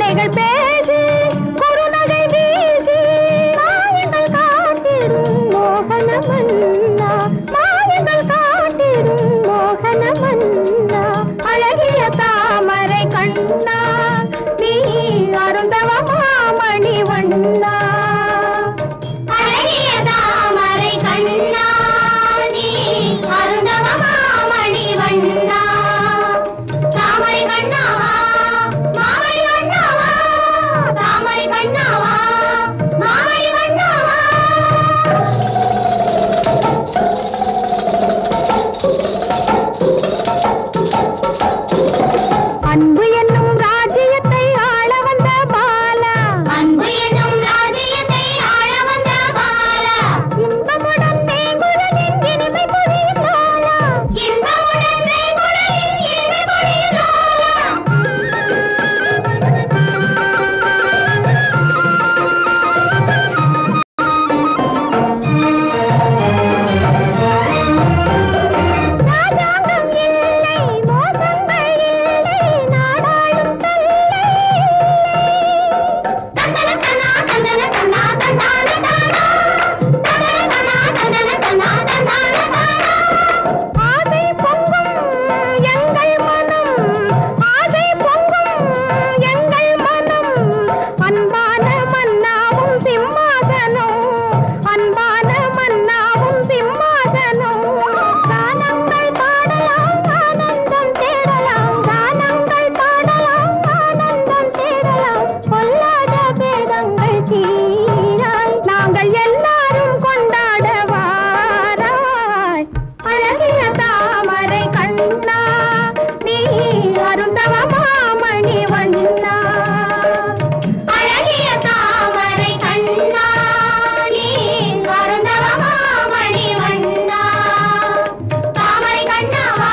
கதைகள் பேசி குறுநகை வீசி மாயங்கள் காட்டிடும் மோகன மன்னா மாயங்கள் காட்டிடும் மோகன மன்னா அழகிய தாமரை கண்ணா நீ அருந்தவ மாமணி வண்ணா அழகிய தாமரை கண்ணா நீ அருந்தவ மாமணி வண்ணா தாமரை கண்ணாவா மாமணி வண்ணாவா தாமரை கண்ணாவா மாமணி வண்ணாவா அன்பு என்னும் ராஜ்யத்தை ஆள வந்த பாலா அன்பு என்னும் ராஜ்யத்தை ஆள வந்த பாலா இன்பமுடன் மேங்குழலின் இனிமை பொழியும் லாலா இன்பமுடன் மேங்குழலின் இனிமை பொழியும் லாலா ராஜாங்கம் இல்லை மோசங்கள் இல்லை நாடாளும் தொல்லை தந்தன தன்னா தந்தன தன்னா தந்தான தானா தந்தன தன்னா தந்தன தன்னா தந்தான தானா ஆசை பொங்கும் எங்கள் மனம் ஆசை பொங்கும் எங்கள் மனம் அன்பான மன்னாவும் சிம்மாசனம் அன்பான மன்னாவும் சிம்மாசனம் கானங்கள் பாடலாம் ஆனந்தம் தேடலாம் கானங்கள் பாடலாம் ஆனந்தம் தேடலாம் பொல்லாத பேதங்கள் தீராய் நாங்கள் எல்லாரும் கொண்டாட வாராய் அழகிய தாமரை கண்ணா நீ அருந்தவ மாமணி வண்ணா அழகிய தாமரை கண்ணா நீ அருந்தவ மாமணி வண்ணா தாமரை கண்ணாவா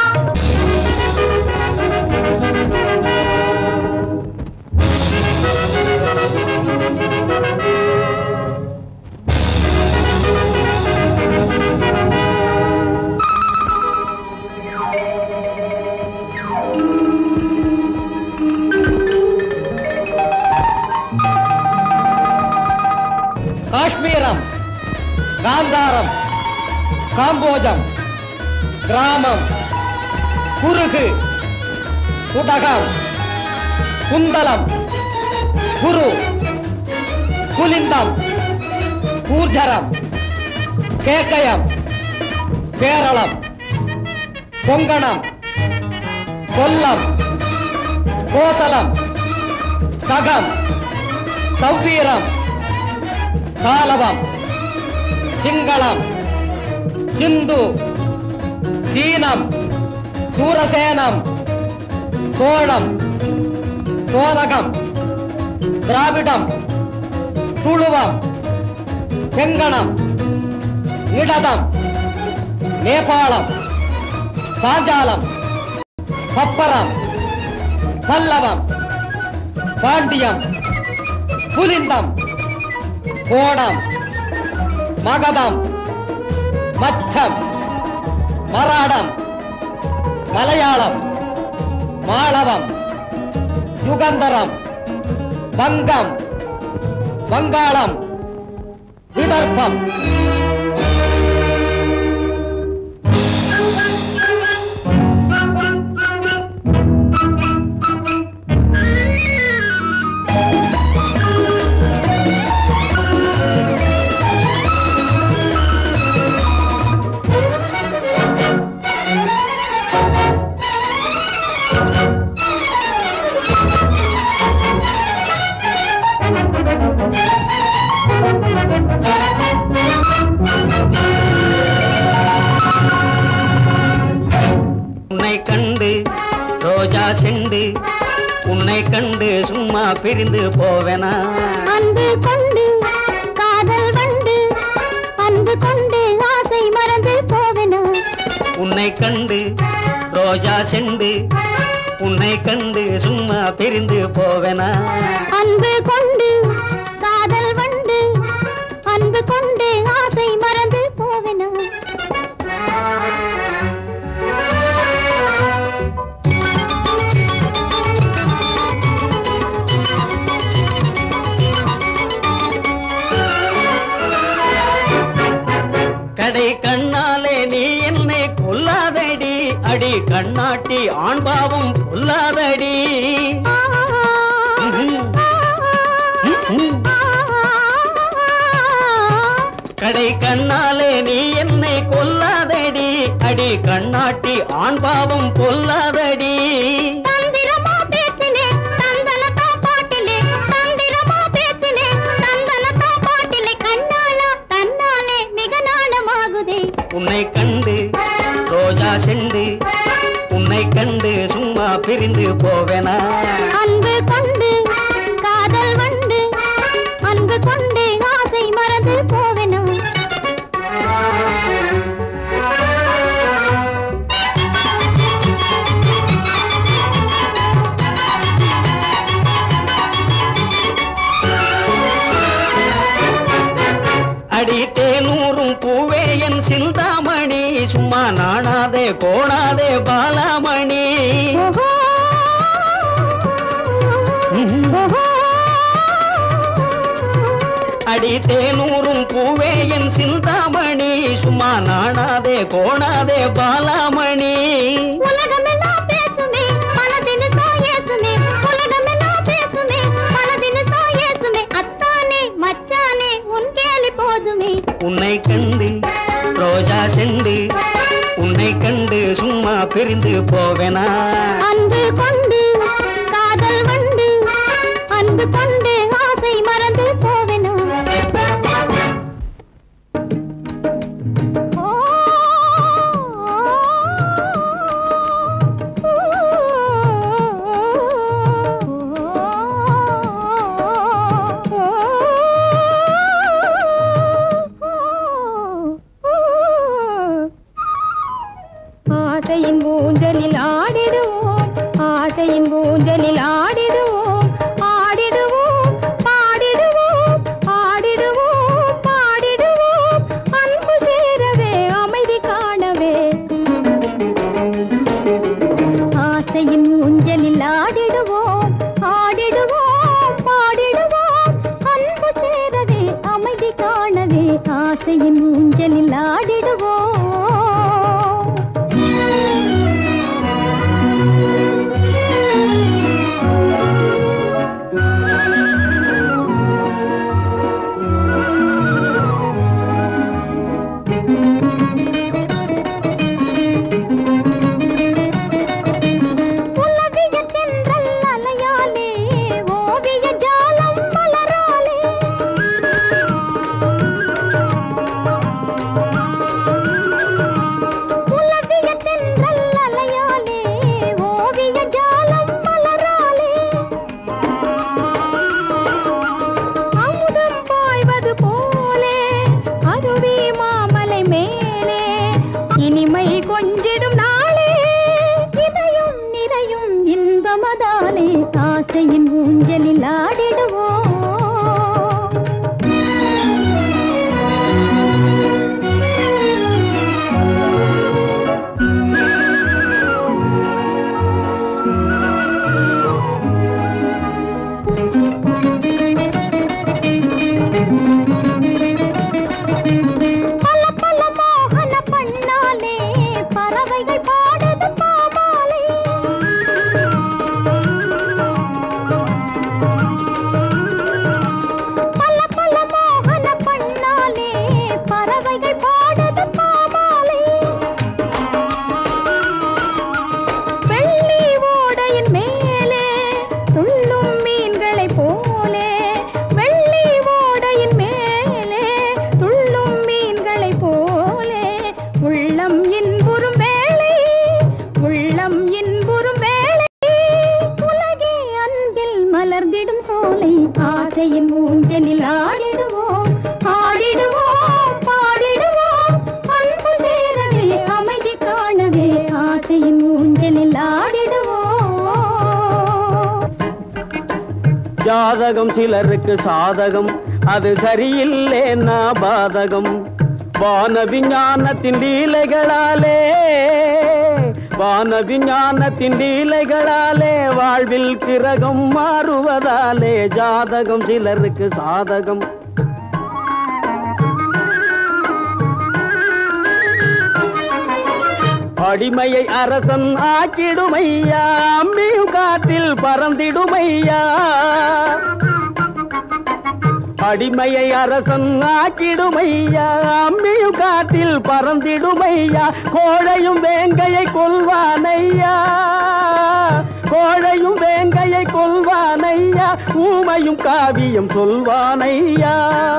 காஷ்மீரம் காந்தாரம் காம்போஜம் கிராமம் குருகு குடகம் குந்தலம் குரு குலிந்தம் கூர்ஜரம் கேக்கயம் கேரளம் கொங்கணம் கொல்லம் கோசலம் சகம் சவ்வீரம் சாலவம் சிங்களம் சிந்து சீனம் சூரசேனம் சோழம் சோனகம் திராவிடம் துளுவம் செங்கணம் இடதம் நேபாளம் பாஞ்சாலம் பப்பரம் பல்லவம் பாண்டியம் புலிந்தம் கோணம் மகதம் மச்சம் மராடம் மலையாளம் மாளவம் யுகந்தரம் வங்கம் வங்காளம் விதர்ப்பம் உன்னை கண்டு ரோஜா செண்டு உன்னை கண்டு சும்மா பிரிந்து போவேனா அன்பு கொண்டு காதல் வண்டு அன்பு கொண்டு ஆசை மறந்து போவனா உன்னை கண்டு ரோஜா செண்டு உன்னை கண்டு சும்மா பிரிந்து போவேனா அன்பு கொண்டு காதல் வண்டு அன்பு கொண்டு ஆசை மறந்து போவனா அடி கண்ணாட்டி ஆண் பாவம் பொல்லாதடி ம்ஹும். ம்ஹும். கடை கண்ணாலே நீ என்னை கொல்லாதடி அடி கண்ணாட்டி ஆண் பாவம் பொல்லாதடி தந்திரமா பேசினே தந்தனத்தா பாட்டிலே தந்திரமா பேசினே தந்தனத்தா பாட்டிலே கண்ணாலா தன்னாலே மிக நாணமாகுதே உன்னை கண்டு ரோஜா செண்டு உன்னை கண்டு சும்மா பிரிந்து போவேனா அன்பு கொண்டு காதல் வண்டு அன்பு கொண்டு ஆசை மறந்து போவேனா அடி தேனூரும் பூவே என் சிந்தாமணி சும்மா நாணாதே கோணாதே பாலாமணி ஓஹோ ஓஹோ அடி தேனூரும் பூவே என் சிந்தாமணி சும்மா நாணாதே கோணாதே பாலாமணி உலகமெல்லாம் பேசுமே மனதினுசா இயேசுமே உலகமெல்லாம் பேசுமே மனதினுசா இயேசுமே அத்தானே மச்சானே உன் கேலி போதுமே உன்னை கண்டு ரோஜா செண்டு உன்னை கண்டு சும்மா பிரிந்து போவேனா அன்பு கொண்டு காதல் வண்டு அன்பு கொண்டு ஆசை மறந்து போவேனா ஓ, ஆசையின் ஊஞ்சலில் ஆடிடுவோம் ஆசையின் ஊஞ்சலில் ஆடிடுவோம் ஆடிடுவோம் பாடிடுவோம் ஆடிடுவோம் பாடிடுவோம் அன்பு சேரவே அமைதி காணவே ஆசையின் ஊஞ்சலில் ஆடிடுவோம் ஆடிடுவோம் பாடிடுவோம் அன்பு சேரவே அமைதி காணவே ஆசையின் ஊஞ்சலில் ஆடிடுவோம் உலவிய தென்றல் அலையாலே ஓவிய ஜாலம் மலராலே உலவிய தென்றல் அலையாலே ஓவிய ஜாலம் மலராலே அமுதம் பாய்வது போலே அருவி மாமலை மேலே இனிமை கொஞ்சிடும் நாளே இதயம் நிறையும் இன்பமதாலே ஆசையின் ஊஞ்சலில் ஆடிடுவோம் பல பல மோகன பண்ணாலே பறவைகள் பாடுது பாமாலே பல பல மோகன பண்ணாலே பறவைகள் பாடுது பாமாலே வெள்ளி ஓடையின் மேலே துள்ளும் மீன்களைப் போலே வெள்ளி ஓடையின் மேலே துள்ளும் மீன்களைப் போலே உள்ளம் இன்புறும் வேளை உள்ளம் இன்புறும் வேளை உலகே அன்பில் மலர்ந்திடும் சோலை ஆசையின் ஊஞ்சலில் ஆடிடுவோம் ஆடிடுவோம் பாடிடுவோம் அன்பு சேரவே அமைதி காணவே ஆசையின் ஊஞ்சலில் ஆடிடுவோம் ஜாதகம் சிலருக்கு சாதகம் அது சரியில்லைன்னா பாதகம் வான விஞ்ஞானத்தின் லீலைகளாலே வான விஞ்ஞானத்தின் லீலைகளாலே வாழ்வில் கிரகம் மாறுவதாலே ஜாதகம் சிலருக்கு சாதகம் அடிமையை அரசன் ஆக்கிடுமையா அம்பியும் காற்றில் பறந்திடுமையா அடிமையை அரசன் ஆக்கிடுமையா அம்பியும் காற்றில் பறந்திடுமையா கோழையும் வேங்கையை கொல்வானையா கோழையும் வேங்கையை கொல்வானையா ஊமையும் காவியம் சொல்வானையா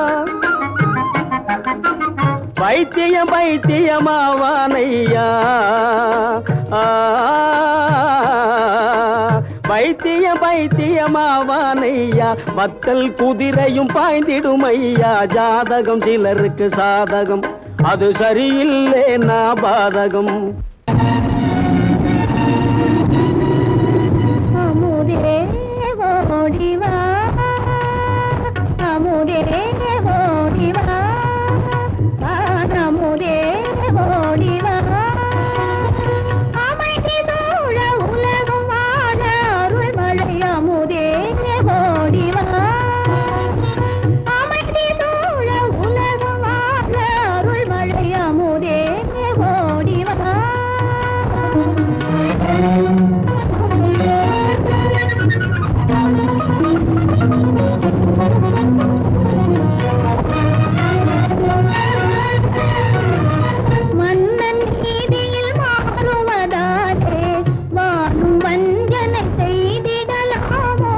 வைத்தியம் வைத்தியமாவானையா ஆ, வைத்தியம் வைத்தியமாவானையா வத்தல் குதிரையும் பாய்ந்திடுமையா ஜாதகம் சிலருக்கு சாதகம் அது சரியில்லை நான் பாதகம் அமுதே ஓடிவா அமுதே ஓடிவா அமுதே ஓடிவா அமைதி சூழ உலகம் வாழ அருள்மழை அமுதே ஓடிவா அமைதி சூழ உலகம் வாழ அருள்மழை அமுதே ஓடிவா மன்னன் நீதியில் மாறுவதாலே வாழும் வஞ்சனை செய்திடலாமோ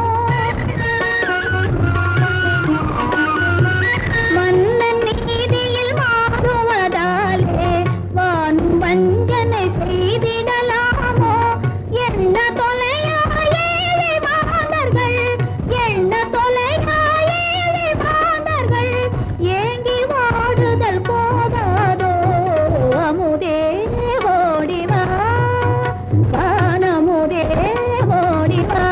மன்னன் நீதியில் மாறுவதாலே வாழும் வஞ்சனை செய்திடலாமோ என்ன தொலையா ஏழை மாணர்கள் என்ன தொலையா ஏழை மாணர்கள் ஏங்கி வாடுதல் போகாதோ அமுதே ஓடிவா வானமுதே ஓடிவா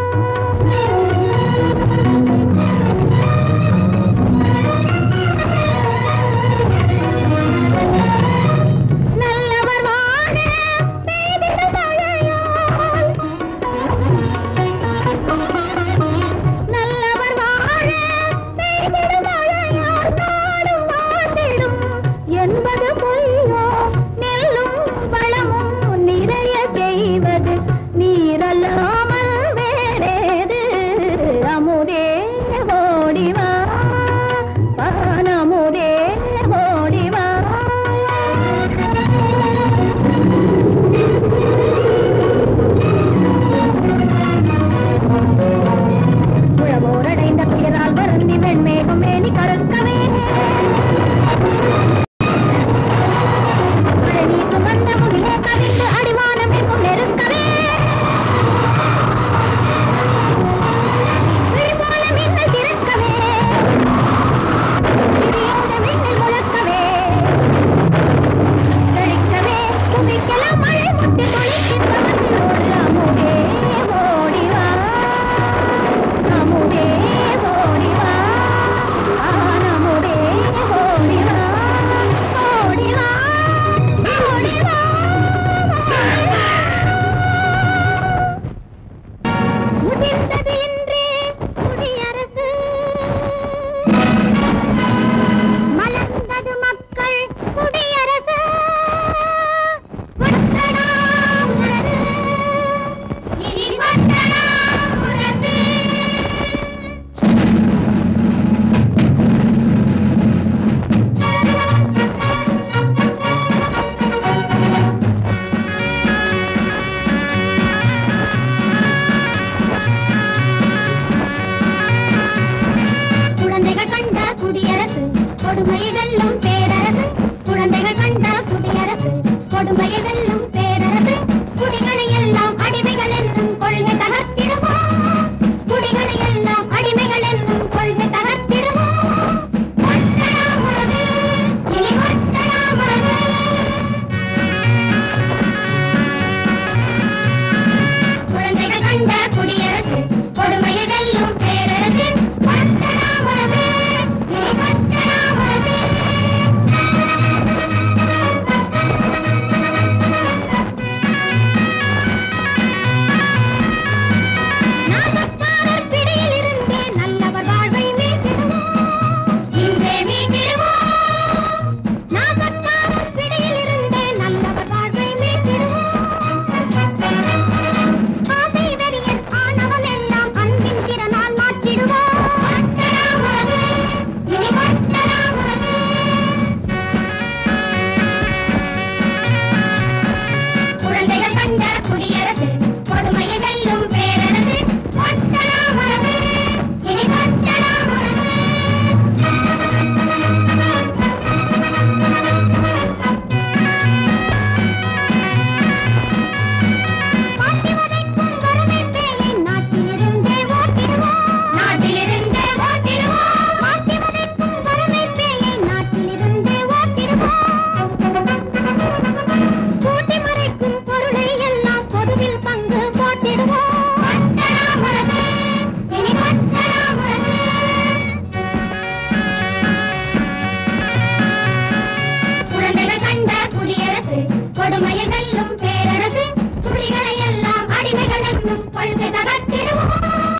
நல்லவர் வாழ பெய்திடும் மழையால் நல்லவர் வாழ பெய்திடும் மழையால் நாடும் வாழ்ந்திடும் என்பது பொய்யோ நெல்லும் வளமும் நிறைய செய்வது நீரல்லாமல் வேறேது அமுதே ஓடிவா வானமுதே ஓடிவா உழவோரடைந்த துயரால் வருந்தி வெண்மேகம் மேனி கருக்கவே மழை நீ சுமந்த முகிலே கவிழ்ந்து அடிவானம் எங்கும் நெருக்கவே விழி போல மின்னல் திறக்கவே இடியோட மின்னல் முழக்கவே தெளிக்கவே குதிக்கலாம் மழை முட்டி தொழிக்கின்ற மண்ணிலோடு அமுதே ஓடிவா அமுதே ஓடிவா ஆனமுதே ஓடிவா ஓடிவா ஓடிவா முதிர்ந்தது இந்த